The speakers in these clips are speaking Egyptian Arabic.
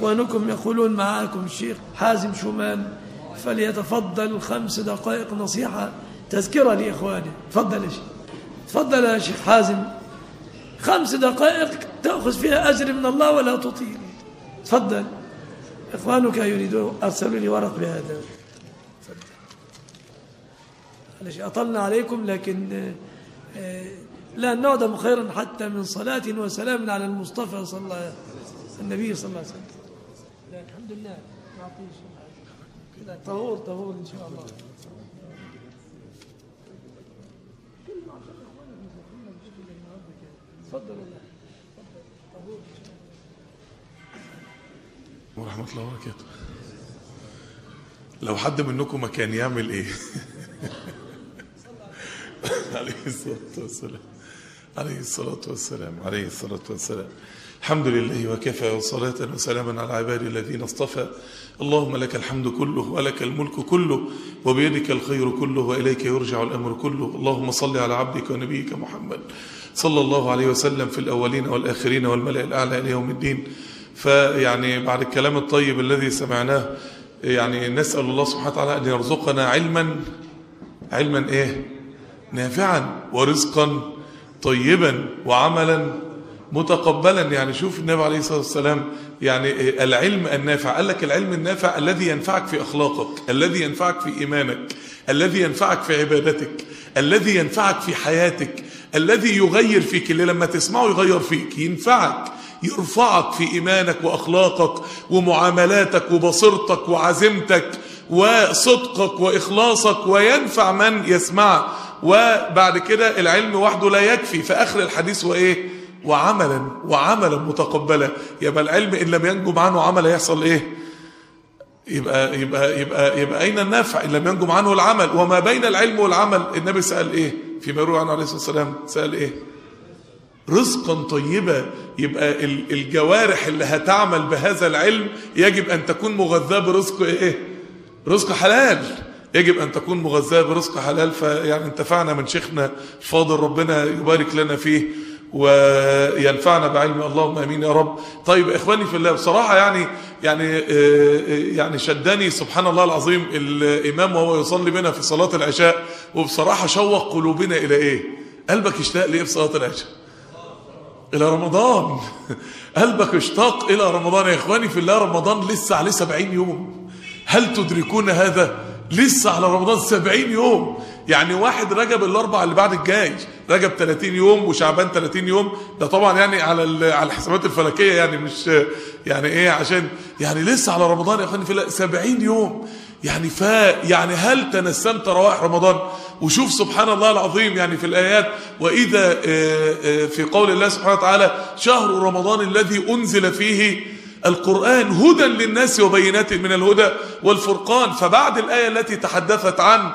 إخوانكم يقولون معاكم الشيخ حازم شومان فليتفضل خمس دقائق نصيحة تذكرة لإخوانه تفضل يا شيخ تفضل يا شيخ حازم خمس دقائق تأخذ فيها أجر من الله ولا تطيل تفضل إخوانك يريدون أرسلوا لي ورق بهذا معلش أطلنا عليكم لكن آه، لا نعدم خيرا حتى من صلاة وسلام على المصطفى صلى الله عليه وسلم النبي صلى الله عليه وسلم لا الحمد لله نعطيه كده طهور طهور إن شاء الله تفضل ورحمة الله وبركاته لو حد منكم ما كان يعمل ايه عليه الصلاة والسلام عليه الصلاة والسلام عليه الصلاة والسلام الحمد لله وكفى وصلاة وسلاما على عبادي الذين اصطفى اللهم لك الحمد كله ولك الملك كله وبيدك الخير كله وإليك يرجع الأمر كله اللهم صل على عبدك ونبيك محمد صلى الله عليه وسلم في الأولين والآخرين والملأ الأعلى إلى يوم الدين فيعني بعد الكلام الطيب الذي سمعناه يعني نسأل الله سبحانه وتعالى أن يرزقنا علما علما إيه نافعا ورزقا طيبا وعملا متقبلا يعني شوف النبي عليه الصلاة والسلام يعني العلم النافع قال لك العلم النافع الذي ينفعك في أخلاقك الذي ينفعك في إيمانك الذي ينفعك في عبادتك الذي ينفعك في حياتك الذي يغير فيك اللي لما تسمعه يغير فيك ينفعك يرفعك في إيمانك وأخلاقك ومعاملاتك وبصيرتك وعزيمتك وصدقك وإخلاصك وينفع من يسمع وبعد كده العلم وحده لا يكفي في آخر الحديث وإيه وعملا وعملا متقبلا يبقى العلم إن لم ينجم عنه عمل يحصل إيه يبقى يبقى يبقى يبقى أين النفع إن لم ينجم عنه العمل وما بين العلم والعمل النبي سأل إيه فيما يروي عنه عليه الصلاة والسلام سأل إيه رزقا طيبا يبقى الجوارح اللي هتعمل بهذا العلم يجب أن تكون مغذاة برزق إيه رزق حلال يجب أن تكون مغذاة برزق حلال فيعني انتفعنا من شيخنا الفاضل ربنا يبارك لنا فيه وينفعنا بعلم اللهم امين يا رب طيب اخواني في الله بصراحه يعني يعني يعني شدني سبحان الله العظيم الامام وهو يصلي بنا في صلاه العشاء وبصراحه شوق قلوبنا الى ايه قلبك اشتاق لايه في صلاه العشاء الى رمضان قلبك اشتاق الى رمضان يا اخواني في الله رمضان لسه عليه 70 يوم هل تدركون هذا لسه على رمضان 70 يوم يعني واحد رجب الاربع اللي بعد الجاي رجب 30 يوم وشعبان 30 يوم ده طبعا يعني على على الحسابات الفلكيه يعني مش يعني ايه عشان يعني لسه على رمضان يا اخواني في الله 70 يوم يعني فا يعني هل تنسمت روائح رمضان وشوف سبحان الله العظيم يعني في الآيات وإذا في قول الله سبحانه وتعالى شهر رمضان الذي أنزل فيه القرآن هدى للناس وبينات من الهدى والفرقان فبعد الآية التي تحدثت عن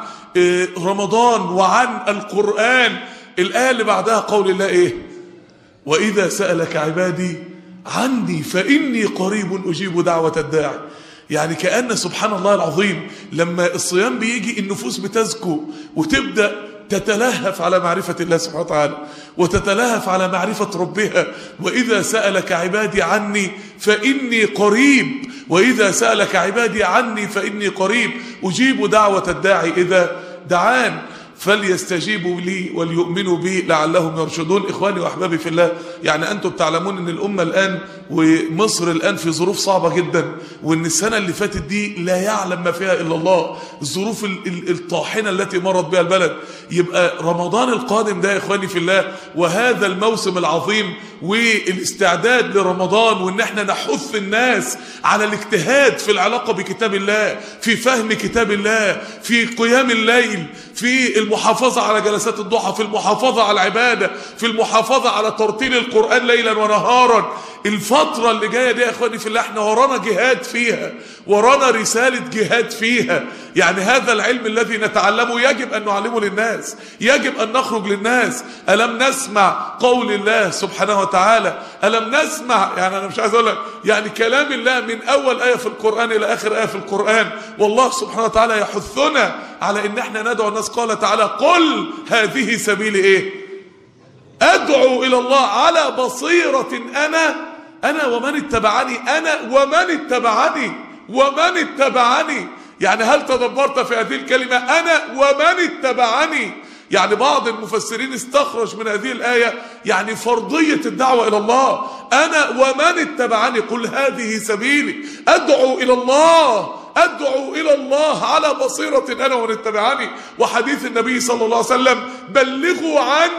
رمضان وعن القرآن الآية اللي بعدها قول الله إيه وإذا سألك عبادي عني فإني قريب أجيب دعوة الداعي يعني كأن سبحان الله العظيم لما الصيام بيجي النفوس بتزكو وتبدأ تتلهف على معرفة الله سبحانه وتعالى وتتلهف على معرفة ربها وإذا سألك عبادي عني فإني قريب وإذا سألك عبادي عني فإني قريب أجيب دعوة الداعي إذا دعان فليستجيبوا لي وليؤمنوا بي لعلهم يرشدون إخواني وأحبابي في الله يعني أنتم تعلمون أن الأمة الآن ومصر الآن في ظروف صعبة جدا وأن السنة اللي فاتت دي لا يعلم ما فيها إلا الله الظروف الطاحنة التي مرت بها البلد يبقى رمضان القادم ده يا إخواني في الله وهذا الموسم العظيم والاستعداد لرمضان وأن احنا نحث الناس على الاجتهاد في العلاقة بكتاب الله في فهم كتاب الله في قيام الليل في المحافظة على جلسات الضحى في المحافظة على العبادة في المحافظة على ترتيل القرآن ليلا ونهارا الفترة اللي جاية دي يا اخواني في الله احنا ورانا جهاد فيها ورانا رسالة جهاد فيها يعني هذا العلم الذي نتعلمه يجب ان نعلمه للناس يجب ان نخرج للناس ألم نسمع قول الله سبحانه وتعالى ألم نسمع يعني انا مش عايز اقول لك يعني كلام الله من اول آية في القرآن الى اخر آية في القرآن والله سبحانه وتعالى يحثنا على ان احنا ندعو الناس قال تعالى قل هذه سبيلي ايه ادعو الى الله على بصيرة انا انا ومن اتبعني انا ومن اتبعني ومن اتبعني يعني هل تدبرت في هذه الكلمة انا ومن اتبعني يعني بعض المفسرين استخرج من هذه الآية يعني فرضية الدعوة إلى الله أنا ومن اتبعني قل هذه سبيلي أدعو إلى الله أدعو إلى الله على بصيرة أنا ومن اتبعني وحديث النبي صلى الله عليه وسلم بلغوا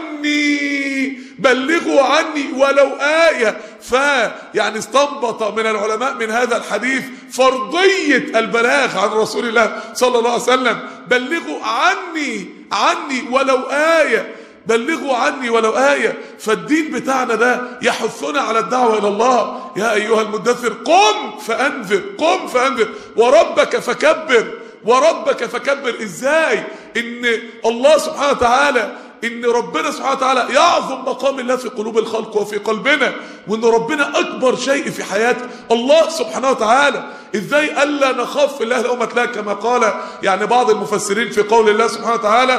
عني بلغوا عني ولو آية فيعني استنبط من العلماء من هذا الحديث فرضية البلاغ عن رسول الله صلى الله عليه وسلم بلغوا عني عني ولو آية بلغوا عني ولو آية فالدين بتاعنا ده يحثنا على الدعوة إلى الله يا أيها المدثر قم فأنذر قم فأنذر وربك فكبر وربك فكبر إزاي إن الله سبحانه وتعالى ان ربنا سبحانه وتعالى يعظم مقام الله في قلوب الخلق وفي قلبنا وان ربنا اكبر شيء في حياه الله سبحانه وتعالى ازاي الا نخاف في الله لومه لائم كما قال يعني بعض المفسرين في قول الله سبحانه وتعالى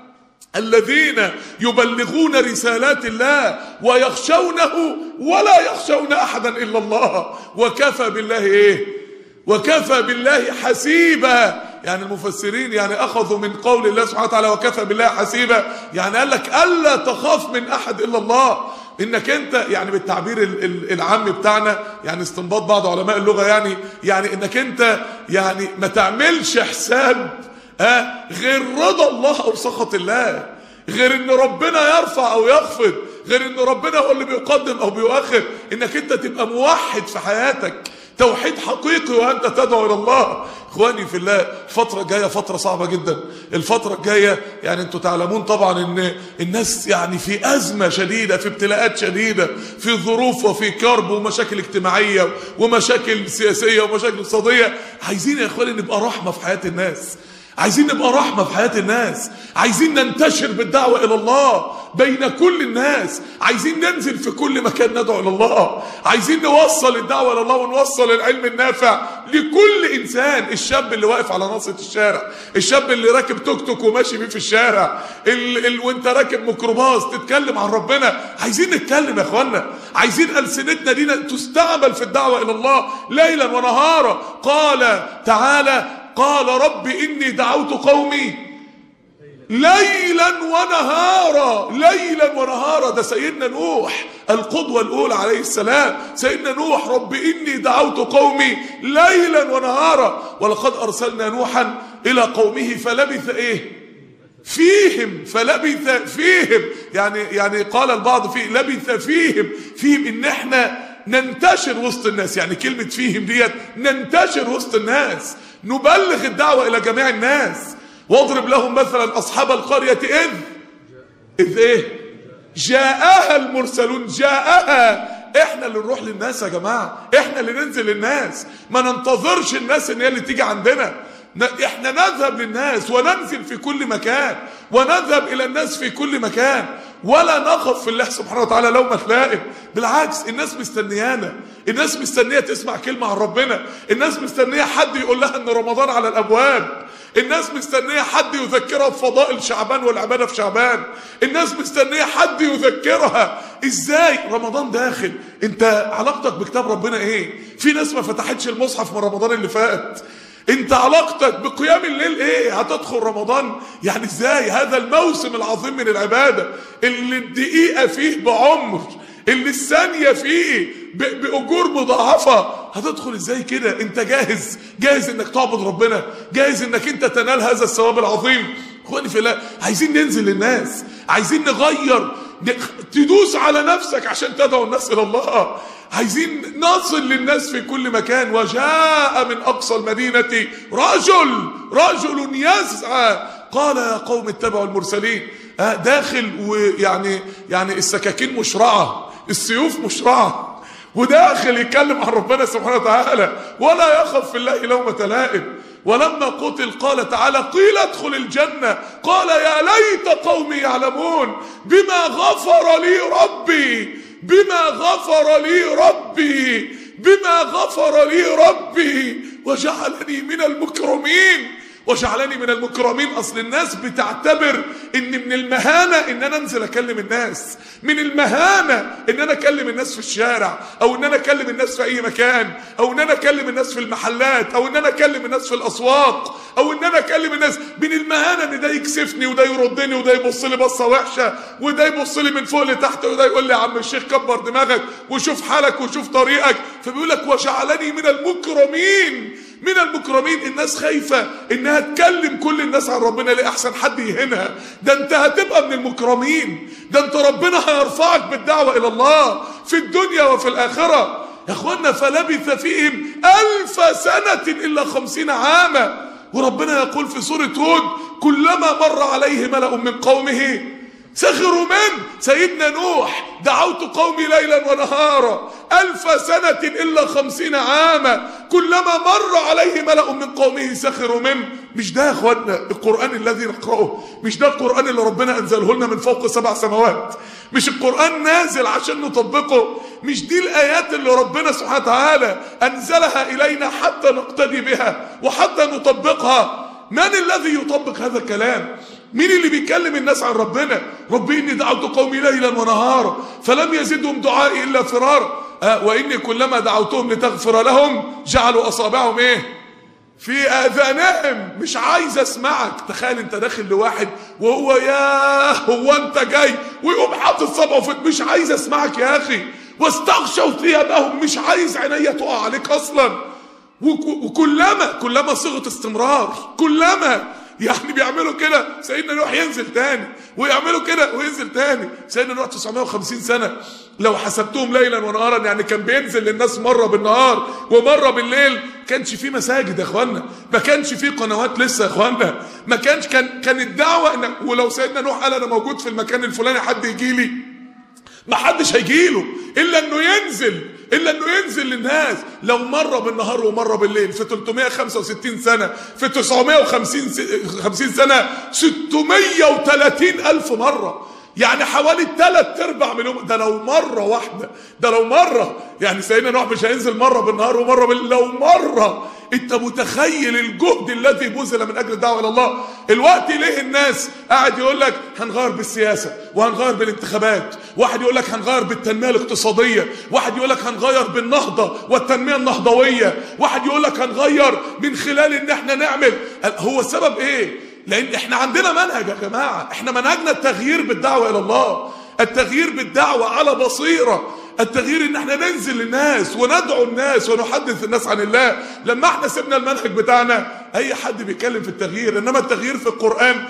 الذين يبلغون رسالات الله ويخشونه ولا يخشون احدا الا الله وكفى بالله ايه وكفى بالله حسيبا يعني المفسرين يعني اخذوا من قول الله سبحانه وتعالى وكفى بالله حسيبا يعني قال لك الا تخاف من احد الا الله انك انت يعني بالتعبير العام بتاعنا يعني استنباط بعض علماء اللغه يعني يعني انك انت يعني ما تعملش حساب اه غير رضا الله او سخط الله غير ان ربنا يرفع او يخفض غير ان ربنا هو اللي بيقدم او بيؤخر انك انت تبقى موحد في حياتك توحيد حقيقي وانت تدعو الى الله اخواني في الله الفترة الجاية فترة صعبة جدا الفترة الجاية يعني انتوا تعلمون طبعا ان الناس يعني في ازمة شديدة في ابتلاءات شديدة في ظروف وفي كرب ومشاكل اجتماعية ومشاكل سياسية ومشاكل اقتصادية عايزين يا اخواني نبقى رحمة في حياة الناس عايزين نبقى رحمة في حياة الناس عايزين ننتشر بالدعوة إلى الله بين كل الناس عايزين ننزل في كل مكان ندعو إلى الله عايزين نوصل الدعوة إلى الله ونوصل العلم النافع لكل إنسان الشاب اللي واقف على ناصية الشارع الشاب اللي راكب توك توك وماشي بيه في الشارع ال... ال... وانت راكب ميكروباص تتكلم عن ربنا عايزين نتكلم يا اخوانا عايزين ألسنتنا دي تستعمل في الدعوة إلى الله ليلا ونهارا قال تعالى قال رب إني دعوت قومي ليلا ونهارا ليلا ونهارا ده سيدنا نوح القدوة الأولى عليه السلام سيدنا نوح رب إني دعوت قومي ليلا ونهارا ولقد أرسلنا نوحا إلى قومه فلبث إيه فيهم فلبث فيهم يعني يعني قال البعض فيه لبث فيهم فيهم إن إحنا ننتشر وسط الناس يعني كلمة فيهم ديت ننتشر وسط الناس نبلغ الدعوة إلى جميع الناس واضرب لهم مثلا أصحاب القرية إذ إذ إيه جاءها المرسلون جاءها احنا اللي نروح للناس يا جماعة احنا اللي ننزل للناس ما ننتظرش الناس ان هي اللي تيجي عندنا احنا نذهب للناس وننزل في كل مكان ونذهب الى الناس في كل مكان ولا نخف في الله سبحانه وتعالى لومة لائم بالعكس الناس مستنيانا الناس مستنيه تسمع كلمه عن ربنا الناس مستنيه حد يقول لها ان رمضان على الابواب الناس مستنيه حد يذكرها بفضائل شعبان والعباده في شعبان الناس مستنيه حد يذكرها ازاي رمضان داخل انت علاقتك بكتاب ربنا ايه في ناس ما فتحتش المصحف من رمضان اللي فات انت علاقتك بقيام الليل ايه هتدخل رمضان يعني ازاي هذا الموسم العظيم من العبادة اللي الدقيقة فيه بعمر اللي الثانية فيه بأجور مضاعفة هتدخل ازاي كده انت جاهز جاهز انك تعبد ربنا جاهز انك انت تنال هذا الثواب العظيم اخواني في الله عايزين ننزل للناس عايزين نغير تدوس على نفسك عشان تدعو الناس الى الله عايزين نصل للناس في كل مكان وجاء من أقصى المدينة رجل رجل يسعى قال يا قوم اتبعوا المرسلين داخل ويعني يعني السكاكين مشرعة السيوف مشرعة وداخل يتكلم عن ربنا سبحانه وتعالى ولا يخف في الله لومة لائم ولما قتل قال تعالى قيل ادخل الجنة قال يا ليت قومي يعلمون بما غفر لي ربي بما غفر لي ربي بما غفر لي ربي وجعلني من المكرمين وجعلني من المكرمين اصل الناس بتعتبر ان من المهانه ان انا انزل اكلم الناس من المهانه ان انا اكلم الناس في الشارع او ان انا اكلم الناس في اي مكان او ان انا اكلم الناس في المحلات او ان انا اكلم الناس في الاسواق او ان انا اكلم الناس من المهانه ان ده يكسفني وده يردني وده يبص لي بصه وحشه وده يبص لي من فوق لتحت وده يقول لي يا عم الشيخ كبر دماغك وشوف حالك وشوف طريقك فبيقول لك وجعلني من المكرمين من المكرمين الناس خايفة انها تكلم كل الناس عن ربنا ليه احسن حد يهينها ده انت هتبقى من المكرمين ده انت ربنا هيرفعك بالدعوة الى الله في الدنيا وفي الاخرة يا اخوانا فلبث فيهم الف سنة الا خمسين عاما وربنا يقول في سورة هود كلما مر عليه ملأ من قومه سخروا من سيدنا نوح دعوت قومي ليلا ونهارا ألف سنة إلا خمسين عاما كلما مر عليه ملأ من قومه سخروا منه مش ده يا اخوانا القرآن الذي نقرأه مش ده القرآن اللي ربنا أنزله لنا من فوق سبع سماوات مش القرآن نازل عشان نطبقه مش دي الآيات اللي ربنا سبحانه وتعالى أنزلها إلينا حتى نقتدي بها وحتى نطبقها من الذي يطبق هذا الكلام مين اللي بيكلم الناس عن ربنا ربي إني دعوت قومي ليلا ونهارا فلم يزدهم دعائي إلا فرارا آه وإني كلما دعوتهم لتغفر لهم جعلوا أصابعهم إيه في آذانهم مش عايز أسمعك تخيل أنت داخل لواحد وهو يا هو أنت جاي ويقوم حاطط صبعه في مش عايز أسمعك يا أخي واستغشوا ثيابهم مش عايز عينيا تقع عليك أصلا وكلما كلما صيغه استمرار كلما يعني بيعملوا كده سيدنا نوح ينزل تاني ويعملوا كده وينزل تاني سيدنا نوح 950 سنه لو حسبتهم ليلا ونهارا يعني كان بينزل للناس مره بالنهار ومره بالليل كانش في مساجد يا اخوانا ما كانش في قنوات لسه يا اخوانا ما كانش كان كان الدعوه ان ولو سيدنا نوح قال انا موجود في المكان الفلاني حد يجي لي ما حدش هيجيله الا انه ينزل الا انه ينزل للناس لو مره بالنهار ومره بالليل في 365 سنه في 950 50 سنه 630 الف مره يعني حوالي ثلاث ارباع مليون ده لو مره واحده ده لو مره يعني سيدنا نوح مش هينزل مره بالنهار ومره بالليل لو مره انت متخيل الجهد الذي بذل من اجل الدعوه الى الله الوقت ليه الناس قاعد يقول لك هنغير بالسياسه وهنغير بالانتخابات واحد يقول لك هنغير بالتنميه الاقتصاديه واحد يقول لك هنغير بالنهضه والتنميه النهضويه واحد يقول لك هنغير من خلال ان احنا نعمل هو السبب ايه لان احنا عندنا منهج يا جماعه احنا منهجنا التغيير بالدعوه الى الله التغيير بالدعوه على بصيره التغيير ان احنا ننزل للناس وندعو الناس ونحدث الناس عن الله لما احنا سيبنا المنهج بتاعنا اي حد بيتكلم في التغيير انما التغيير في القرآن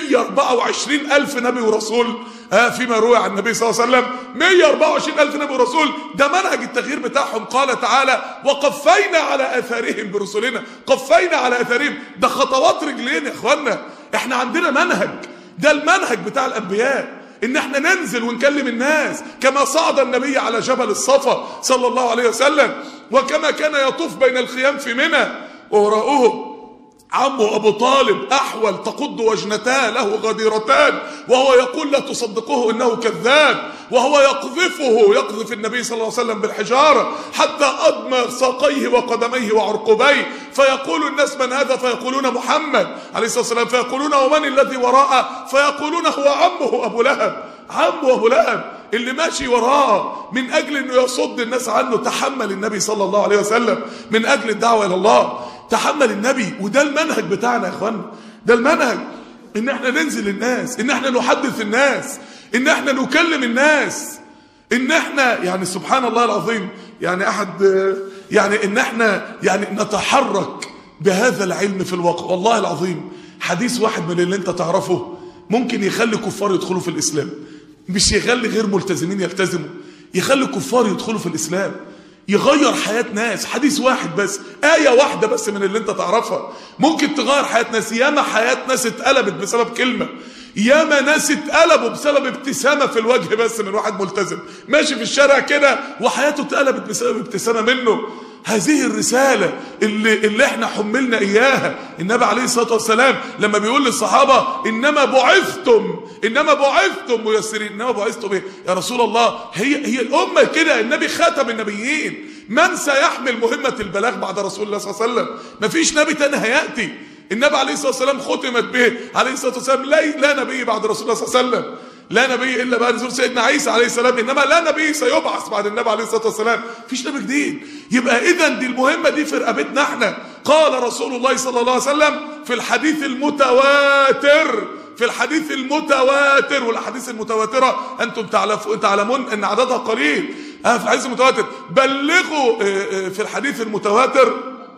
124 الف نبي ورسول ها فيما روى عن النبي صلى الله عليه وسلم 124 الف نبي ورسول ده منهج التغيير بتاعهم قال تعالى وقفينا على اثارهم برسلنا قفينا على اثارهم ده خطوات رجلين يا اخوانا احنا عندنا منهج ده المنهج بتاع الانبياء ان احنا ننزل ونكلم الناس كما صعد النبي على جبل الصفا صلى الله عليه وسلم وكما كان يطوف بين الخيام في منى ووراءه عمه أبو طالب أحول تقض وجنتاه له غديرتان وهو يقول لا تصدقوه إنه كذاب وهو يقذفه يقذف النبي صلى الله عليه وسلم بالحجارة حتى أضمر ساقيه وقدميه وعرقبيه فيقول الناس من هذا فيقولون محمد عليه الصلاة والسلام فيقولون ومن الذي وراءه فيقولون هو عمه أبو لهب عمه أبو لهب اللي ماشي وراه من أجل أنه يصد الناس عنه تحمل النبي صلى الله عليه وسلم من أجل الدعوة إلى الله تحمل النبي وده المنهج بتاعنا يا اخوانا ده المنهج ان احنا ننزل الناس ان احنا نحدث الناس ان احنا نكلم الناس ان احنا يعني سبحان الله العظيم يعني احد يعني ان احنا يعني نتحرك بهذا العلم في الواقع والله العظيم حديث واحد من اللي انت تعرفه ممكن يخلي كفار يدخلوا في الاسلام مش يخلي غير ملتزمين يلتزموا يخلي كفار يدخلوا في الاسلام يغير حياة ناس حديث واحد بس آية واحدة بس من اللي انت تعرفها ممكن تغير حياة ناس ياما حياة ناس اتقلبت بسبب كلمة ياما ناس اتقلبوا بسبب ابتسامة في الوجه بس من واحد ملتزم ماشي في الشارع كده وحياته اتقلبت بسبب ابتسامة منه هذه الرسالة اللي, اللي احنا حملنا اياها النبي عليه الصلاة والسلام لما بيقول للصحابة انما بعثتم انما بعثتم ميسرين انما بعثتم ايه يا رسول الله هي هي الامة كده النبي خاتم النبيين من سيحمل مهمة البلاغ بعد رسول الله صلى الله عليه وسلم مفيش نبي تاني هيأتي النبي عليه الصلاه والسلام ختمت به عليه الصلاه والسلام لا, لا نبي بعد رسول الله صلى الله عليه وسلم لا نبي الا بعد نزول سيدنا عيسى عليه السلام انما لا نبي سيبعث بعد النبي عليه الصلاه والسلام مفيش نبي جديد يبقى اذا دي المهمه دي في رقبتنا احنا قال رسول الله صلى الله عليه وسلم في الحديث المتواتر في الحديث المتواتر والاحاديث المتواتره انتم تعلمون ان عددها قليل آه في الحديث المتواتر بلغوا في الحديث المتواتر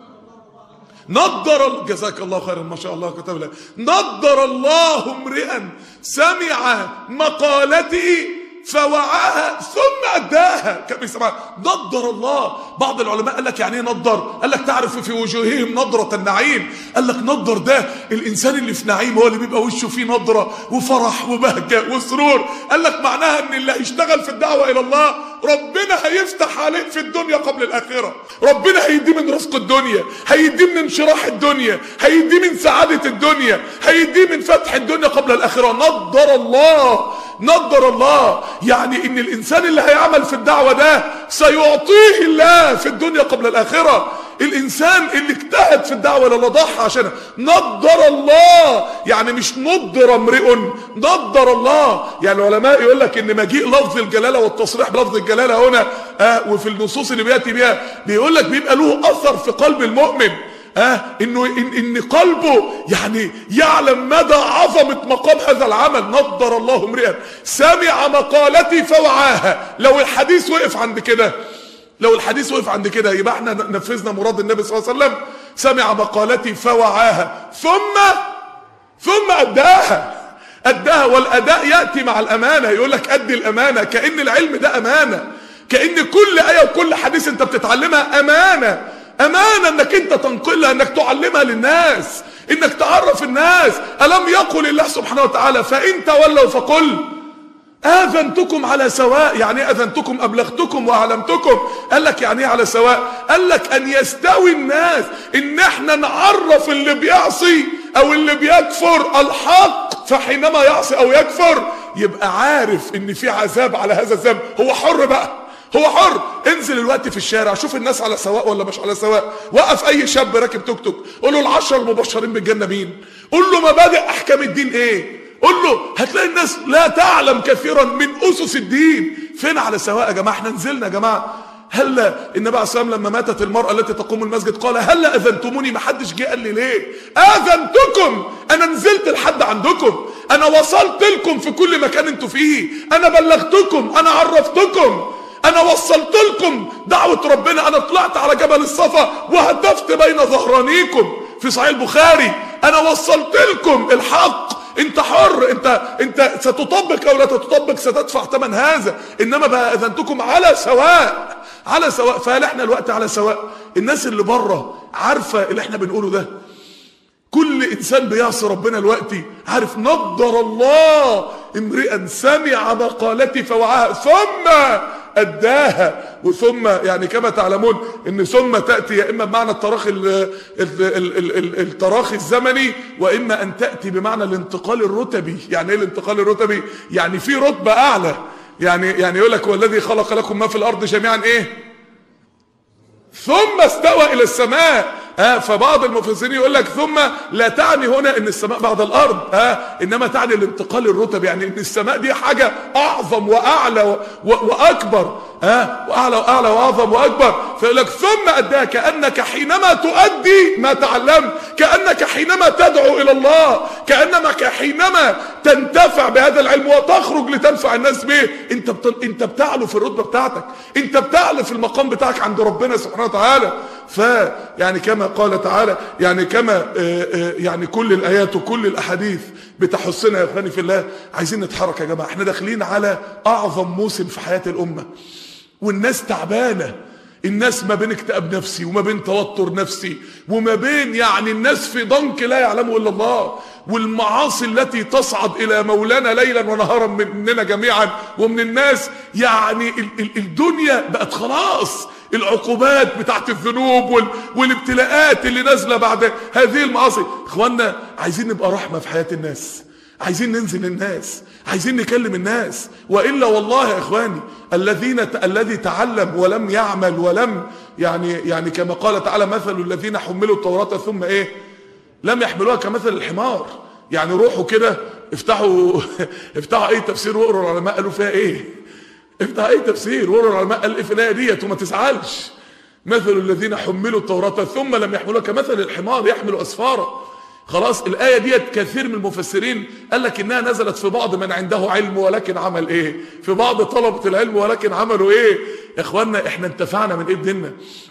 نضر جزاك الله خيرا ما شاء الله كتب لك نضر الله امرئا سمع مقالتي فوعاها ثم اداها كما يسمع نضر الله بعض العلماء قال لك يعني ايه نضر قال لك تعرف في وجوههم نضرة النعيم قال لك نضر ده الانسان اللي في نعيم هو اللي بيبقى وشه فيه نضرة وفرح وبهجة وسرور قال لك معناها ان اللي هيشتغل في الدعوة الى الله ربنا هيفتح عليه في الدنيا قبل الاخرة ربنا هيديه من رزق الدنيا هيديه من انشراح الدنيا هيديه من سعادة الدنيا هيديه من فتح الدنيا قبل الاخرة نضر الله نضر الله يعني ان الانسان اللي هيعمل في الدعوة ده سيعطيه الله في الدنيا قبل الاخرة الانسان اللي اجتهد في الدعوة لله ضحى عشانها نضر الله يعني مش نضر امرئ نضر الله يعني العلماء يقول لك ان مجيء لفظ الجلالة والتصريح بلفظ الجلالة هنا آه وفي النصوص اللي بياتي بها بيقول لك بيبقى له اثر في قلب المؤمن آه انه إن, ان قلبه يعني يعلم مدى عظمة مقام هذا العمل نضر الله امرئا سمع مقالتي فوعاها لو الحديث وقف عند كده لو الحديث وقف عند كده يبقى احنا نفذنا مراد النبي صلى الله عليه وسلم سمع مقالتي فوعاها ثم ثم اداها اداها والاداء ياتي مع الامانه يقول لك ادي الامانه كان العلم ده امانه كان كل ايه وكل حديث انت بتتعلمها امانه امانه انك انت تنقلها انك تعلمها للناس انك تعرف الناس الم يقل الله سبحانه وتعالى فان تولوا فقل اذنتكم على سواء يعني ايه اذنتكم ابلغتكم واعلمتكم قال لك يعني ايه على سواء قال لك ان يستوي الناس ان احنا نعرف اللي بيعصي او اللي بيكفر الحق فحينما يعصي او يكفر يبقى عارف ان في عذاب على هذا الذنب هو حر بقى هو حر انزل الوقت في الشارع شوف الناس على سواء ولا مش على سواء وقف اي شاب راكب توك توك قول له العشر المبشرين بالجنه مين قول له مبادئ احكام الدين ايه قول له هتلاقي الناس لا تعلم كثيرا من اسس الدين فين على سواء يا جماعه احنا نزلنا يا جماعه هلا النبي عليه الصلاه لما ماتت المراه التي تقوم المسجد قال هلا اذنتموني ما حدش جه قال لي ليه اذنتكم انا نزلت لحد عندكم انا وصلت لكم في كل مكان انتوا فيه انا بلغتكم انا عرفتكم انا وصلت لكم دعوة ربنا انا طلعت على جبل الصفا وهدفت بين ظهرانيكم في صحيح البخاري انا وصلت لكم الحق انت حر انت انت ستطبق او لا تطبق ستدفع ثمن هذا انما بقى اذنتكم على سواء على سواء فهل احنا الوقت على سواء الناس اللي بره عارفه اللي احنا بنقوله ده كل انسان بيعصي ربنا دلوقتي عارف نضر الله امرئا سمع مقالتي فوعاها ثم اداها وثم يعني كما تعلمون ان ثم تاتي يا اما بمعنى التراخي التراخي الزمني واما ان تاتي بمعنى الانتقال الرتبي يعني ايه الانتقال الرتبي يعني في رتبه اعلى يعني يعني يقول لك والذي خلق لكم ما في الارض جميعا ايه ثم استوى الى السماء ها فبعض المفسرين يقول لك ثم لا تعني هنا ان السماء بعد الارض ها انما تعني الانتقال الرتب يعني ان السماء دي حاجه اعظم واعلى و و واكبر ها واعلى واعلى واعظم واكبر فيقول لك ثم اداها كانك حينما تؤدي ما تعلمت كانك حينما تدعو الى الله كانك حينما تنتفع بهذا العلم وتخرج لتنفع الناس به انت بت... انت بتعلو في الرتبه بتاعتك انت بتعلو في المقام بتاعك عند ربنا سبحانه وتعالى فيعني كما قال تعالى يعني كما يعني كل الايات وكل الاحاديث بتحثنا يا اخواني في الله عايزين نتحرك يا جماعه احنا داخلين على اعظم موسم في حياه الامه والناس تعبانه الناس ما بين اكتئاب نفسي وما بين توتر نفسي وما بين يعني الناس في ضنك لا يعلمه الا الله والمعاصي التي تصعد الى مولانا ليلا ونهارا مننا جميعا ومن الناس يعني الدنيا بقت خلاص العقوبات بتاعت الذنوب وال... والابتلاءات اللي نازله بعد هذه المعاصي اخوانا عايزين نبقى رحمه في حياه الناس عايزين ننزل الناس عايزين نكلم الناس والا والله يا اخواني الذين الذي تعلم ولم يعمل ولم يعني يعني كما قال تعالى مثل الذين حملوا التوراة ثم ايه لم يحملوها كمثل الحمار يعني روحوا كده افتحوا افتحوا اي تفسير واقروا العلماء قالوا فيها ايه افتح اي تفسير واقروا العلماء قال ايه في الايه ديت وما تزعلش مثل الذين حملوا التوراة ثم لم يحملوها كمثل الحمار يحمل اسفارا خلاص الآية ديت كثير من المفسرين قال لك إنها نزلت في بعض من عنده علم ولكن عمل إيه في بعض طلبة العلم ولكن عملوا إيه يا إخوانا إحنا انتفعنا من إيه بديننا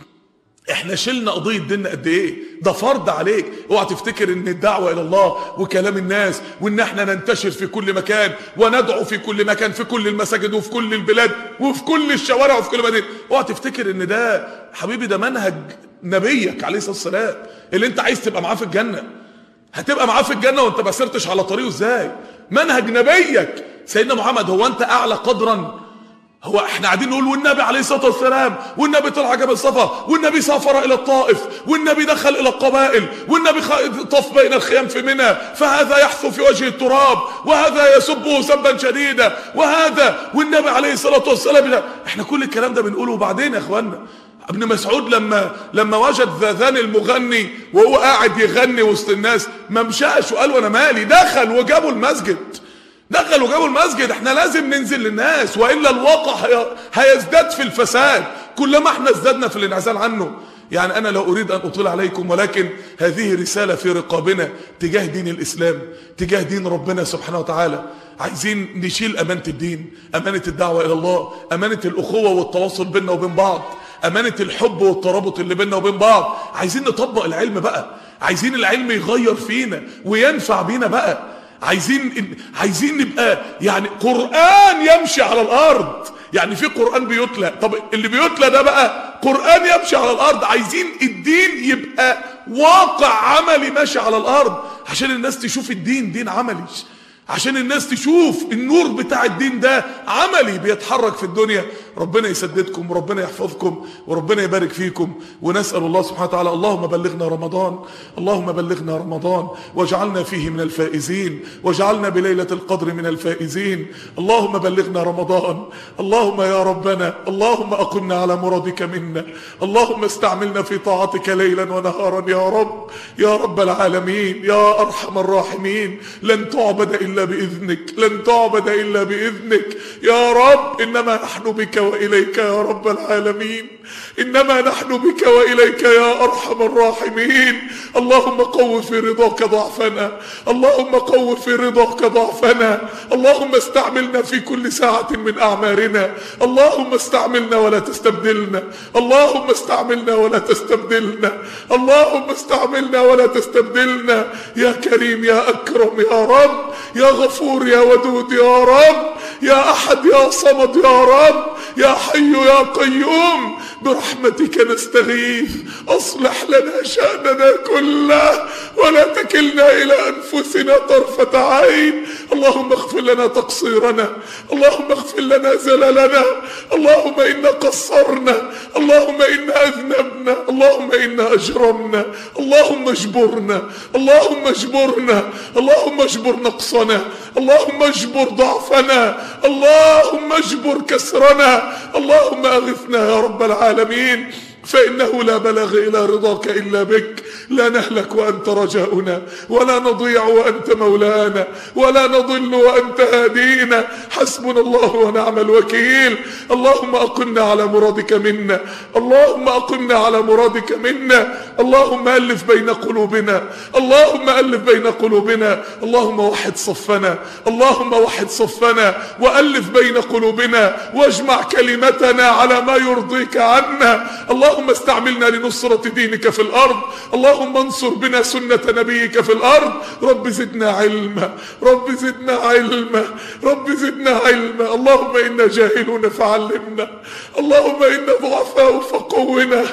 احنا شلنا قضية ديننا قد ايه ده فرض عليك اوعى تفتكر ان الدعوة الى الله وكلام الناس وان احنا ننتشر في كل مكان وندعو في كل مكان في كل المساجد وفي كل البلاد وفي كل الشوارع وفي كل مدينة اوعى تفتكر ان ده حبيبي ده منهج نبيك عليه الصلاة والسلام اللي انت عايز تبقى معاه في الجنة هتبقى معاه في الجنة وانت ما سرتش على طريقه ازاي منهج نبيك سيدنا محمد هو انت اعلى قدرا هو احنا قاعدين نقول والنبي عليه الصلاه والسلام والنبي طلع جبل صفا والنبي سافر الى الطائف والنبي دخل الى القبائل والنبي طاف بين الخيام في منى فهذا يحثو في وجه التراب وهذا يسبه سبا شديدا وهذا والنبي عليه الصلاه والسلام احنا كل الكلام ده بنقوله وبعدين يا اخوانا ابن مسعود لما لما وجد ذاذان المغني وهو قاعد يغني وسط الناس ما مشاش وقال وانا مالي دخل وجابوا المسجد دخل وجابوا المسجد احنا لازم ننزل للناس والا الواقع هيزداد في الفساد كلما احنا ازددنا في الانعزال عنه يعني انا لا اريد ان اطيل عليكم ولكن هذه رسالة في رقابنا تجاه دين الاسلام تجاه دين ربنا سبحانه وتعالى عايزين نشيل امانة الدين امانة الدعوة الى الله امانة الاخوة والتواصل بيننا وبين بعض امانة الحب والترابط اللي بيننا وبين بعض عايزين نطبق العلم بقى عايزين العلم يغير فينا وينفع بينا بقى عايزين عايزين نبقى يعني قرآن يمشي على الأرض يعني في قرآن بيتلى طب اللي بيتلى ده بقى قرآن يمشي على الأرض عايزين الدين يبقى واقع عملي ماشي على الأرض عشان الناس تشوف الدين دين عملي عشان الناس تشوف النور بتاع الدين ده عملي بيتحرك في الدنيا ربنا يسددكم وربنا يحفظكم وربنا يبارك فيكم ونسأل الله سبحانه وتعالى اللهم بلغنا رمضان اللهم بلغنا رمضان واجعلنا فيه من الفائزين واجعلنا بليلة القدر من الفائزين اللهم بلغنا رمضان اللهم يا ربنا اللهم أقمنا على مرادك منا اللهم استعملنا في طاعتك ليلا ونهارا يا رب يا رب العالمين يا أرحم الراحمين لن تعبد إلا بإذنك لن تعبد إلا بإذنك يا رب إنما نحن بك وإليك يا رب العالمين إنما نحن بك وإليك يا أرحم الراحمين اللهم قو في رضاك ضعفنا اللهم قو في رضاك ضعفنا اللهم استعملنا في كل ساعة من أعمارنا اللهم استعملنا ولا تستبدلنا اللهم استعملنا ولا تستبدلنا اللهم استعملنا ولا تستبدلنا يا كريم يا أكرم يا رب يا غفور يا ودود يا رب يا أحد يا صمد يا رب يا حي يا قيوم برحمتك نستغيث اصلح لنا شأننا كله ولا تكلنا الى انفسنا طرفة عين اللهم اغفر لنا تقصيرنا اللهم اغفر لنا زللنا اللهم انا قصرنا اللهم انا اذنبنا اللهم انا اجرمنا اللهم اجبرنا اللهم اجبرنا اللهم اجبر نقصنا اللهم اجبر ضعفنا اللهم اجبر كسرنا اللهم اغثنا يا رب العالمين فإنه لا بلغ إلى رضاك إلا بك لا نهلك وأنت رجاؤنا ولا نضيع وأنت مولانا ولا نضل وأنت هادينا حسبنا الله ونعم الوكيل اللهم أقمنا على مرادك منا اللهم أقمنا على مرادك منا اللهم ألف بين قلوبنا اللهم ألف بين قلوبنا اللهم وحد صفنا اللهم وحد صفنا وألف بين قلوبنا واجمع كلمتنا على ما يرضيك عنا اللهم استعملنا لنصرة دينك في الأرض اللهم انصر بنا سنة نبيك في الأرض رب زدنا علما رب زدنا علما رب زدنا علما اللهم إنا جاهلون فعلمنا اللهم إنا ضعفاء فقونا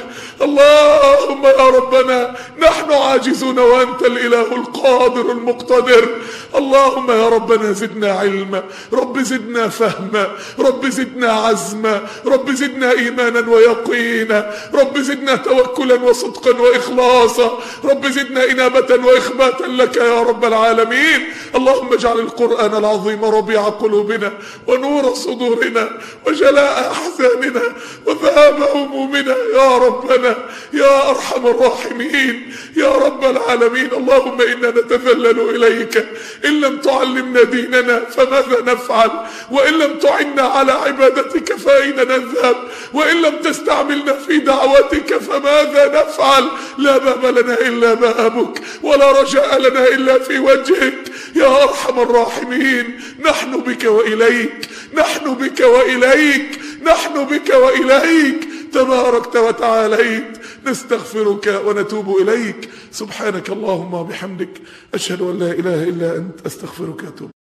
اللهم يا ربنا نحن عاجزون وأنت الإله القادر المقتدر اللهم يا ربنا زدنا علما رب زدنا فهما رب زدنا عزما رب زدنا إيمانا ويقينا رب زدنا توكلا وصدقا وإخلاصا الله رب زدنا إنابة وإخباتا لك يا رب العالمين اللهم اجعل القرآن العظيم ربيع قلوبنا ونور صدورنا وجلاء أحزاننا وذهاب همومنا يا ربنا يا أرحم الراحمين يا رب العالمين اللهم إنا نتذلل إليك إن لم تعلمنا ديننا فماذا نفعل وإن لم تعنا على عبادتك فأين نذهب وإن لم تستعملنا في دعوتك فماذا نفعل لا باب لنا إلا بابك ولا رجاء لنا إلا في وجهك يا أرحم الراحمين نحن بك وإليك نحن بك وإليك نحن بك وإليك تباركت وتعاليت نستغفرك ونتوب إليك سبحانك اللهم وبحمدك أشهد أن لا إله إلا أنت أستغفرك وأتوب